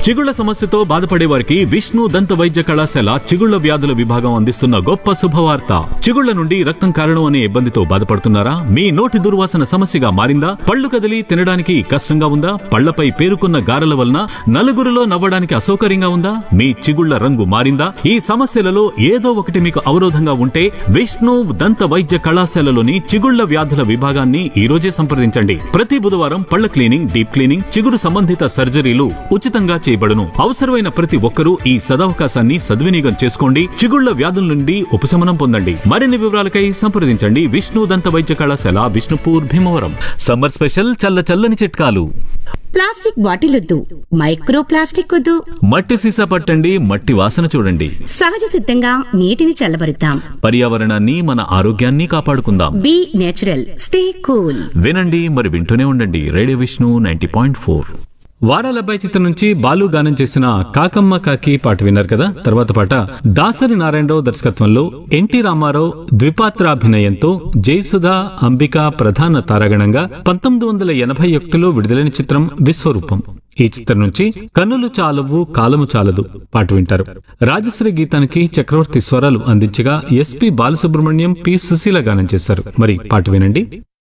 చిగుళ్ల సమస్యతో బాధపడే వారికి విష్ణు దంత వైద్య కళాశాల చిగుళ్ల వ్యాధుల విభాగం అందిస్తున్న గొప్ప శుభవార్త చిగుళ్ల నుండి రక్తం కారణం అనే ఇబ్బందితో బాధపడుతున్నారా మీ నోటి దుర్వాసన సమస్యగా మారిందా పళ్ళు కదిలి తినడానికి కష్టంగా ఉందా పళ్లపై పేరుకున్న గారెల వలన నలుగురిలో నవ్వడానికి అసౌకర్యంగా ఉందా మీ చిగుళ్ల రంగు మారిందా ఈ సమస్యలలో ఏదో ఒకటి మీకు అవరోధంగా ఉంటే విష్ణు దంత వైద్య కళాశాలలోని చిగుళ్ల వ్యాధుల విభాగాన్ని ఈ రోజే సంప్రదించండి ప్రతి బుధవారం పళ్ల క్లీనింగ్ డీప్ క్లీనింగ్ చిగురు సంబంధిత సర్జరీలు ఉచితంగా చేయబడును అవసరమైన ప్రతి ఒక్కరూ ఈ సదవకాశాన్ని సద్వినియోగం చేసుకోండి చిగుళ్ల వ్యాధుల నుండి ఉపశమనం పొందండి మరిన్ని వివరాలకై సంప్రదించండి విష్ణు దంత వైద్య కళాశాల విష్ణుపూర్ భీమవరం సమ్మర్ స్పెషల్ చల్ల చల్లని చిట్కాలు ప్లాస్టిక్ బాటిల్ వద్దు మైక్రో ప్లాస్టిక్ వద్దు మట్టి సీసా పట్టండి మట్టి వాసన చూడండి సహజ సిద్ధంగా నీటిని చల్లబరుద్దాం పర్యావరణాన్ని మన ఆరోగ్యాన్ని కాపాడుకుందాం బి నేచురల్ స్టే కూల్ వినండి మరి వింటూనే ఉండండి radio Vishnu ninety point four Varala Abbayi చిత్రం నుంచి బాలు గానం చేసిన కాకమ్మ కాకి పాట విన్నారు కదా తర్వాత పాట దాసరి నారాయణరావు దర్శకత్వంలో ఎన్టీ రామారావు ద్విపాత్రాభినయంతో జయసుధ అంబిక ప్రధాన తారాగణంగా పంతొమ్మిది వందల ఎనభై ఒకటిలో విడుదలైన చిత్రం విశ్వరూపం ఈ చిత్రం నుంచి కన్నులు చాలవు కాలము చాలదు పాట వింటారు రాజశ్రీ గీతానికి చక్రవర్తి స్వరాలు అందించగా ఎస్పి బాలసుబ్రహ్మణ్యం పి సుశీల గానం చేశారు మరి పాట వినండి